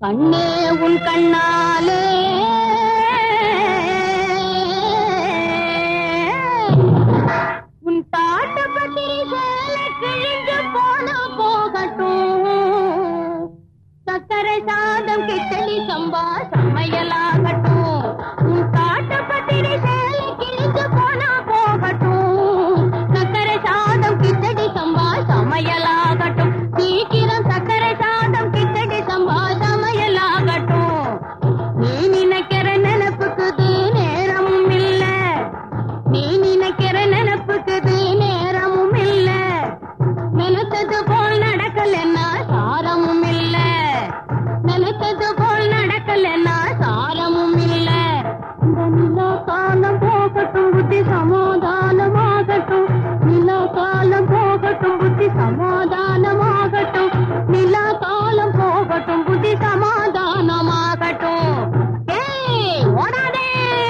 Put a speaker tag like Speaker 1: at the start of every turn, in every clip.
Speaker 1: கண்ணே உன் கண்ணாலே உன் பாட்டு பத்திரி சேலை கிழிஞ்சு போன போகட்டும் சக்கரை சாதம் கிச்சடி சம்பா சமையலாகட்டும் உன் காட்டு பத்திரி சேலை கிழிஞ்சு போனா போகட்டும் சக்கரை சாதம் கிச்சடி சம்பா சமையலாகட்டும் சீக்கிரம் சக்கரை சாதம் கிச்சடி சம்பா சமையலாகட்டும் நீ நினைக்கிற நினைப்புக்குது நேரமும் இல்ல நீ நினைக்கிற நினைப்புக்குது நேரமும் இல்ல நினைத்தது போல் நடக்கலன்னா சாரமும் இல்ல நினைத்தது போல் நடக்கலன்னா சாரமும் இல்ல இந்த நிலா காலம் போகட்டும் புத்தி சமாதானமாகட்டும் நிலா காலம் போகட்டும் புத்தி சமாதானமாகட்டும் நிலா காலம் போகட்டும் புத்தி சமாதானமாகட்டும் ஏய் ஓடாதே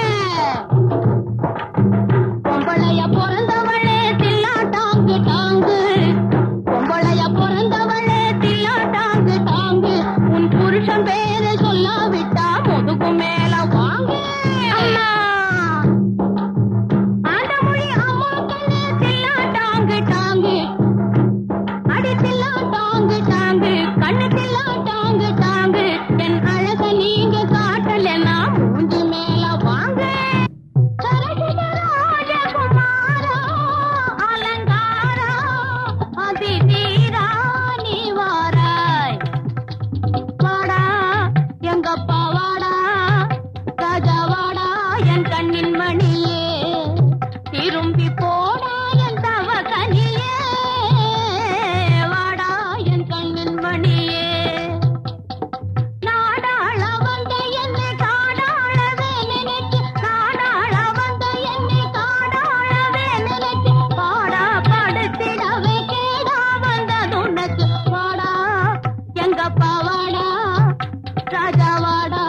Speaker 1: பொம்பளைய பிறந்தவளே தில்லா டாங்கு டாங்கு பொம்பளைய பிறந்தவளே தில்லா டாங்கு டாங்கு உன் புருஷன் பேரை சொல்லாவிட்டா முதுகு மேல வாங்க அம்மா ஆண்டமொழி அம்மா கண்ணே தில்லா டாங்கு டாங்கு அடி தில்லா டாங்கு டாங்கு கண்ணு தில்லா டாங்கு டாங்கு என் அழக நீங்க காட்டலன்னா மூஞ்சி மேல வாங்க சரசிஜ ராஜகுமாரா, அலங்காரா, அதிதீரா நீ வாராய். வாடா, எங்கப்பா வாடா, ராஜா வாடா, என் கண்ணின் மணியே திரும்பி போடா என் தவக்கனியே வாடா என் கண்ணின் மணியே நாடாள வந்த என்னை காடாளவே நினைச்சு நாடாள வந்த என்னை காடாளவே நினைச்சு பாடா படுத்திடவே கேடா வந்தது உனக்கு வாடா எங்கப்பா வாடா ராஜா வாடா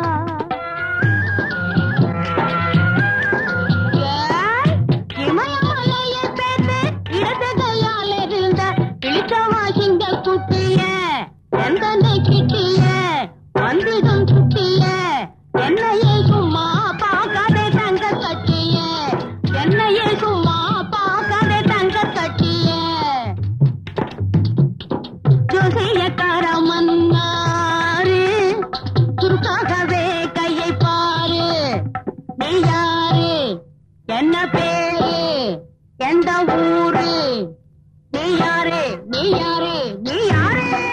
Speaker 1: ஏய், இமயமலையை பேத்து இடது கையால் இருந்த இழிச்சவா சிங்க குட்டிய எந்தனை கிட்டிய வந்திடும் சுட்டிய என்னையே சும்மா பார்க்காதே தங்க கட்டிய என்னையே சும்மா பார்க்காதே தங்க கட்டிய ஜோசியக்கார மன்னாரு சுருக்காகவே கையை பாரு நீ யாரு என்ன பேரு எந்த ஊரு நீ யாரு நீ யாரு நீ யாரு